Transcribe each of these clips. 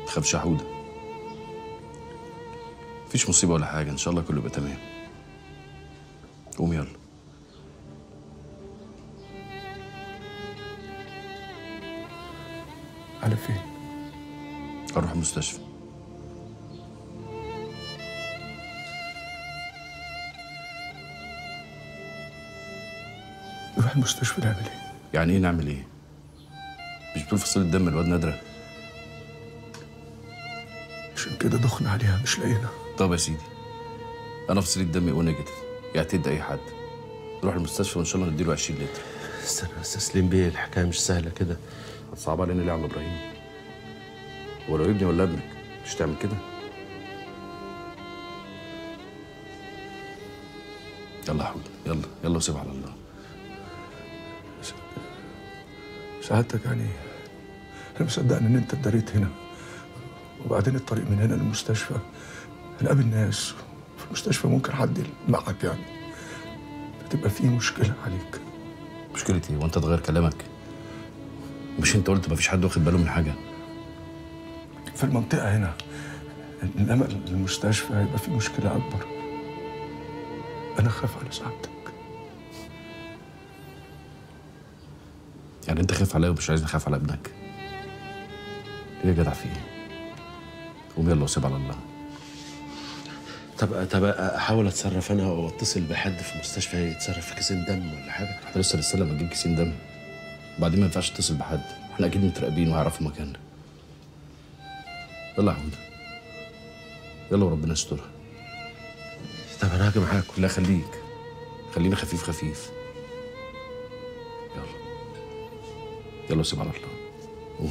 تخافش يا حوده مفيش مصيبه ولا حاجه ان شاء الله كله يبقى تمام قوم يلا على فين؟ اروح المستشفى نروح المستشفى نعمل ايه؟ يعني ايه نعمل ايه مش بتقول فصيله الدم الواد نادره عشان كده دخنا عليها مش لاقينا طب يا سيدي انا فصيله دمي او نيجاتيف يعتد اي حد نروح المستشفى وان شاء الله نديله 20 لتر استنى بس تسليم بيه الحكايه مش سهله كده صعب علينا ليه يا عم ابراهيم هو لو ابني ولا ابنك مش تعمل كده يلا يا حوده يلا يلا وسيب على الله سعادتك يعني انا مصدقني ان انت اتدريت هنا وبعدين الطريق من هنا للمستشفى هنقابل ناس في المستشفى ممكن حد معك يعني فتبقى في مشكله عليك مشكلتي هو انت تغير كلامك مش انت قلت مفيش حد واخد باله من حاجه في المنطقه هنا انما المستشفى هيبقى في مشكله اكبر انا خايف على سعادتك يعني انت خايف عليا ومش عايزني اخاف على ابنك ليه يا جدع في ايه قوم يلا وسيب على الله طب طب احاول اتصرف انا او اتصل بحد في المستشفى يتصرف في كيسين دم ولا حاجه احنا لسه لسه لما نجيب كيسين دم وبعدين ما ينفعش تتصل بحد احنا اكيد متراقبين وهيعرفوا مكاننا يلا يا حمود يلا وربنا يسترها طب انا هاجي معاكم لا خليك خلينا خفيف خفيف يلا يلا وسيب على الله قوم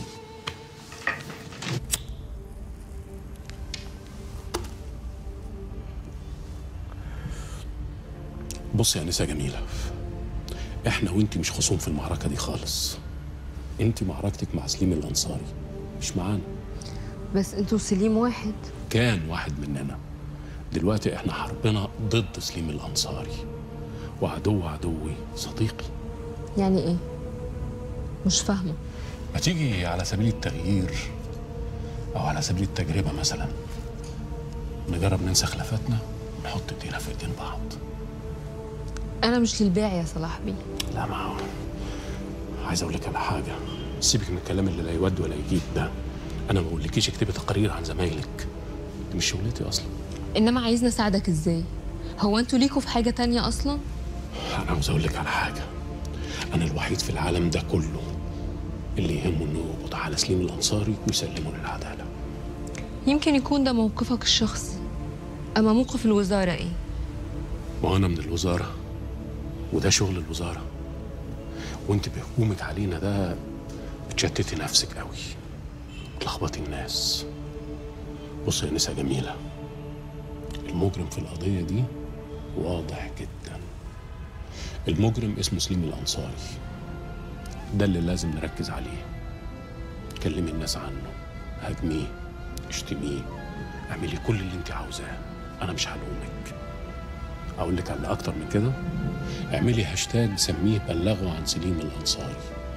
بص يا نسا جميلة احنا وانت مش خصوم في المعركة دي خالص انت معركتك مع سليم الأنصاري مش معانا بس انتوا سليم واحد كان واحد مننا دلوقتي احنا حربنا ضد سليم الأنصاري وعدو عدوي صديقي يعني ايه مش فاهمه ما تيجي على سبيل التغيير أو على سبيل التجربة مثلا نجرب ننسى خلافاتنا ونحط ايدينا في ايدين بعض انا مش للبيع يا صلاح بيه لا ما هو عايز اقول لك على حاجه سيبك من الكلام اللي لا يود ولا يجيب ده انا ما بقولكيش اكتبي تقارير عن زمايلك دي مش شغلتي اصلا انما عايزني اساعدك ازاي هو انتوا ليكوا في حاجه تانية اصلا انا عاوز اقول لك على حاجه انا الوحيد في العالم ده كله اللي يهمه انه يقبض على سليم الانصاري ويسلمه للعداله يمكن يكون ده موقفك الشخصي اما موقف الوزاره ايه وانا من الوزاره وده شغل الوزاره وانت بهجومك علينا ده بتشتتي نفسك قوي بتلخبطي الناس بص يا نسا جميله المجرم في القضيه دي واضح جدا المجرم اسمه سليم الانصاري ده اللي لازم نركز عليه كلمي الناس عنه هاجميه اشتميه اعملي كل اللي انت عاوزاه انا مش هلومك اقول لك على اكتر من كده اعملي هاشتاج سميه بلغوا عن سليم الانصاري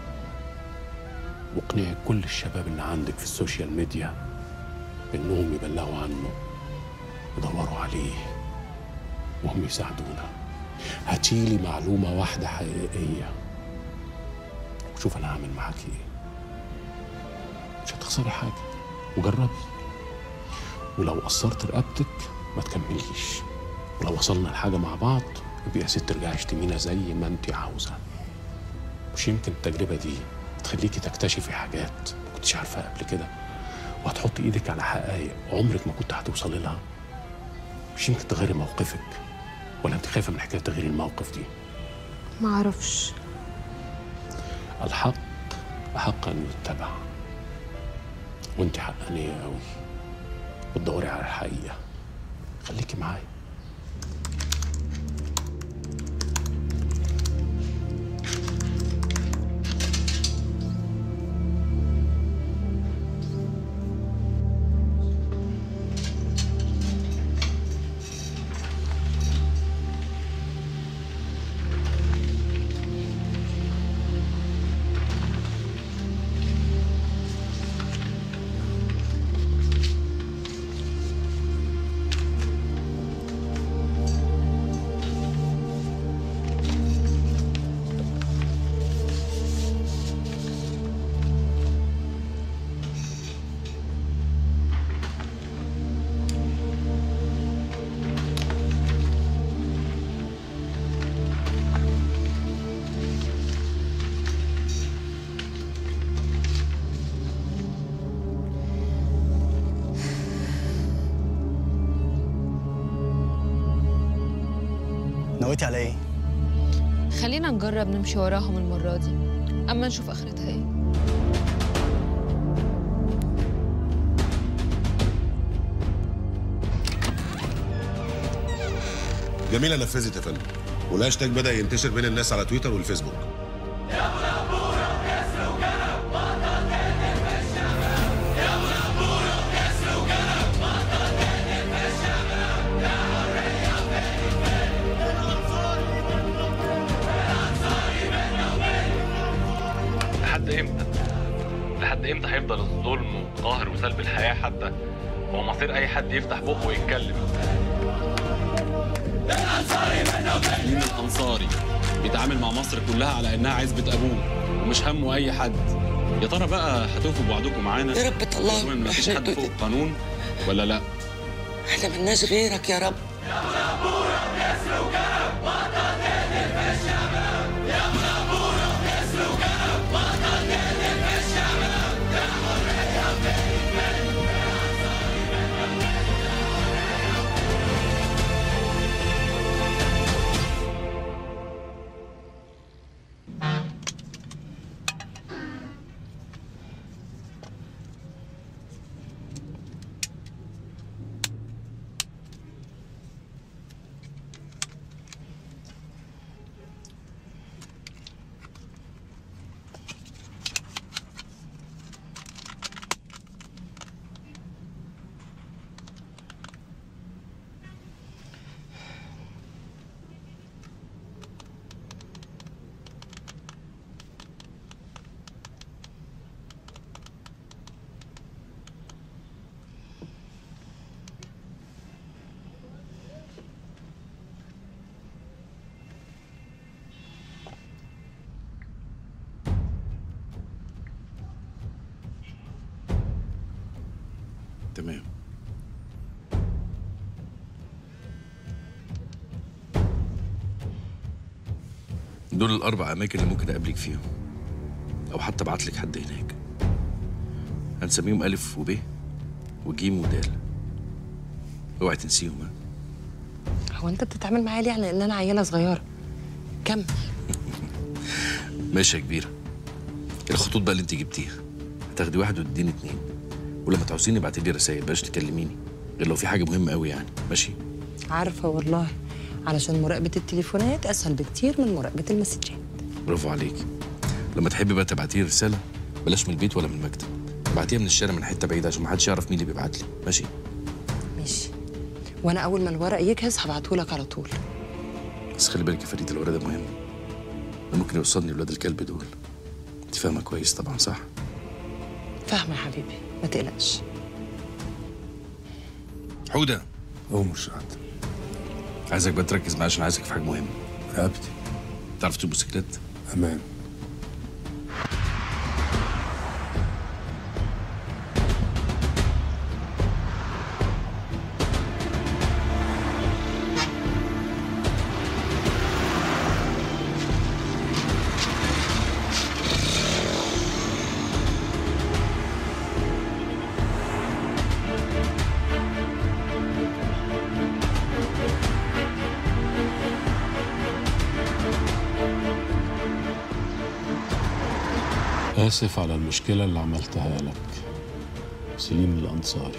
واقنعي كل الشباب اللي عندك في السوشيال ميديا انهم يبلغوا عنه يدوروا عليه وهم يساعدونا هاتيلي معلومة واحدة حقيقية وشوف أنا هعمل معاكي إيه مش هتخسري حاجة وجربي ولو قصرت رقبتك ما تكمليش ولو وصلنا لحاجة مع بعض يبقى يا ست ترجعي اشتمينا زي ما انت عاوزة مش يمكن التجربة دي تخليكي تكتشفي حاجات ما كنتش عارفاها قبل كده وهتحطي ايدك على حقائق عمرك ما كنت هتوصلي لها مش يمكن تغيري موقفك ولا انت خايفة من حكاية تغيير الموقف دي ما اعرفش الحق أحق أن يتبع وانت حقانية قوي بتدوري على الحقيقة خليكي معايا نويتي على ايه؟ خلينا نجرب نمشي وراهم المرة دي أما نشوف آخرتها إيه جميلة نفذت يا فندم والهاشتاج بدأ ينتشر بين الناس على تويتر والفيسبوك لحد امتى؟ لحد امتى هيفضل الظلم والقهر وسلب الحياه حتى هو مصير اي حد يفتح بقه ويتكلم مين الانصاري بيتعامل مع مصر كلها على انها عزبه ابوه ومش همه اي حد يا ترى بقى هتوفوا بوعدكم معانا يا رب طلعنا رغم ان مفيش إحنا حد فوق القانون ولا لا احنا ملناش غيرك يا رب تمام دول الأربع أماكن اللي ممكن أقابلك فيهم أو حتى أبعت لك حد هناك هنسميهم ألف وب وجيم ودال اوعي تنسيهم ها هو انت بتتعامل معايا ليه على ان انا عيله صغيره كم ماشي يا كبيرة الخطوط بقى اللي انت جبتيها هتاخدي واحد وتديني اتنين ولما تعوزيني ابعتي لي رسايل بلاش تكلميني غير لو في حاجة مهمة قوي يعني ماشي عارفه والله علشان مراقبه التليفونات اسهل بكتير من مراقبه المسجات برافو عليك لما تحبي بقى تبعتي لي رسالة بلاش من البيت ولا من المكتب ابعتيها من الشارع من حتة بعيدة عشان محدش يعرف مين اللي بيبعت لي ماشي ماشي وانا اول ما الورق يجهز هبعتهولك على طول بس خلي بالك يا فريد الورق ده مهم ده ممكن يوصلني لولاد الكلب دول انت فاهمة كويس طبعا صح فاهمه يا حبيبي ما تقلقش حودة أمر سعد عايزك بقى تركز معايا عشان عايزك في حاجة مهمة رقبتي تعرف تسوق موتوسيكلات أمان آسف على المشكلة اللي عملتها لك سليم الأنصاري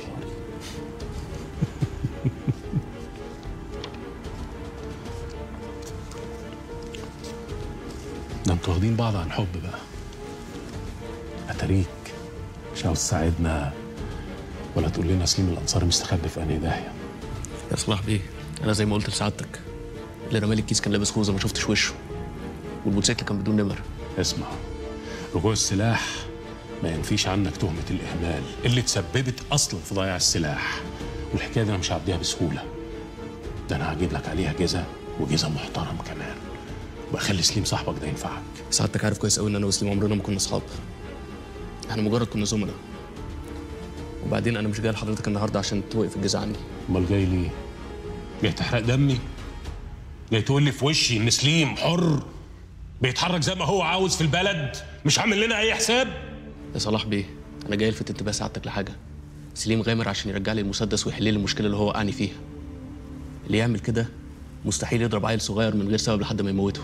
ده انتوا واخدين بعض عن حب بقى أتاريك مش عاوز تساعدنا ولا تقول لنا سليم الأنصاري مستخبي في أنهي داهية يا صلاح بيه انا زي ما قلت لسعادتك اللي رمالي الكيس كان لابس خوذه ما شفتش وشه والموتوسيكل كان بدون نمر اسمع رجوع السلاح ما ينفيش عنك تهمة الإهمال اللي تسببت أصلا في ضياع السلاح والحكاية دي أنا مش هعديها بسهولة ده أنا هجيب لك عليها جزا وجزا محترم كمان وأخلي سليم صاحبك ده ينفعك سعادتك عارف كويس قوي ان انا وسليم عمرنا ما كنا اصحاب احنا مجرد كنا زملاء وبعدين انا مش جاي لحضرتك النهارده عشان توقف الجزا عني أمال جاي ليه؟ جاي تحرق دمي؟ جاي تقول لي في وشي إن سليم حر بيتحرك زي ما هو عاوز في البلد مش عامل لنا أي حساب؟ يا صلاح بيه انا جاي الفت انتباه سعادتك لحاجه سليم غامر عشان يرجع لي المسدس ويحل لي المشكله اللي هو وقعني فيها اللي يعمل كده مستحيل يضرب عيل صغير من غير سبب لحد ما يموته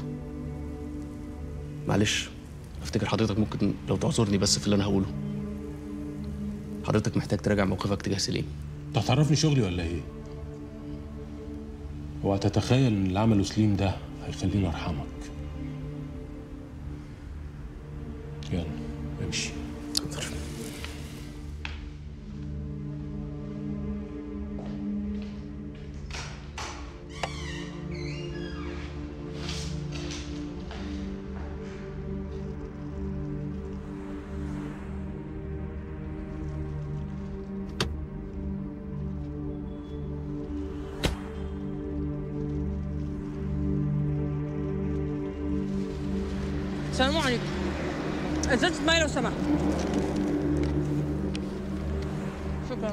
معلش افتكر حضرتك ممكن لو تعذرني بس في اللي انا هقوله حضرتك محتاج تراجع موقفك تجاه سليم انت هتعرفني شغلي ولا ايه؟ وهتتخيل ان اللي عمله سليم ده هيخليني ارحمك يلا امشي السلام عليكم ازازة مية لو سمحت شكرا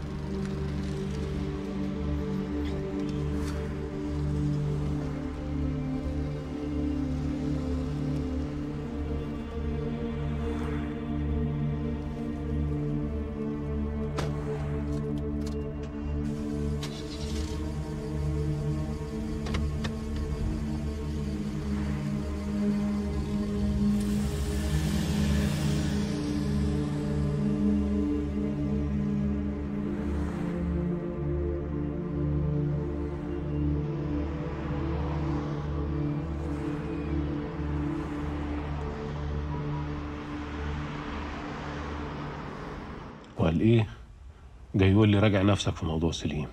وقال ايه جاي يقول لي راجع نفسك في موضوع سليم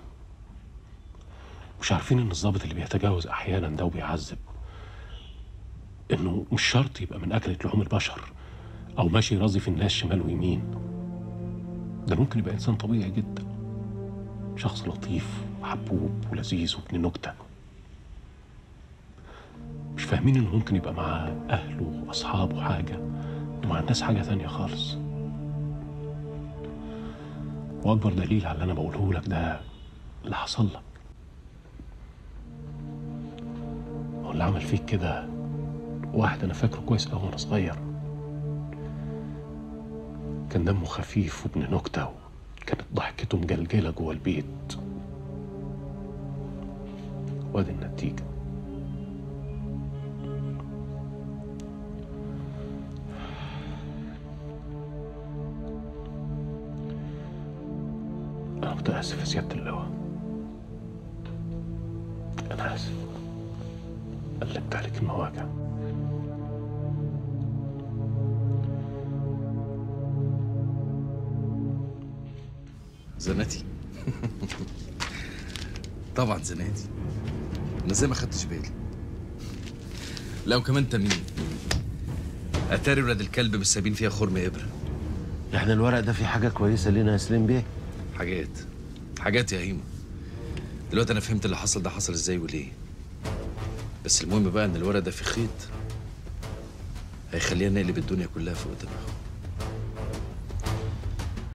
مش عارفين ان الضابط اللي بيتجاوز احيانا ده وبيعذب انه مش شرط يبقى من اكلة لحوم البشر او ماشي يرازي في الناس شمال ويمين ده ممكن يبقى انسان طبيعي جدا شخص لطيف وحبوب ولذيذ وابن نكته مش فاهمين انه ممكن يبقى مع اهله واصحابه حاجه ومع الناس حاجه تانية خالص واكبر دليل على اللي انا بقوله لك ده اللي حصل لك هو اللي عمل فيك كده واحد انا فاكره كويس قوي وانا صغير كان دمه خفيف وابن نكته كانت ضحكته مجلجله جوه البيت وادي النتيجه أنا متأسف يا سيادة اللواء أنا آسف قلبت عليك المواجع زناتي طبعا زناتي انا زي ما خدتش بالي لا وكمان انت مين اتاري ولاد الكلب مش سايبين فيها خرم ابره يعني الورق ده فيه حاجة كويسة لينا يا سليم بيه؟ حاجات حاجات يا هيما دلوقتي انا فهمت اللي حصل ده حصل ازاي وليه بس المهم بقى ان الورق ده فيه خيط هيخلينا نقلب الدنيا كلها فوق دماغه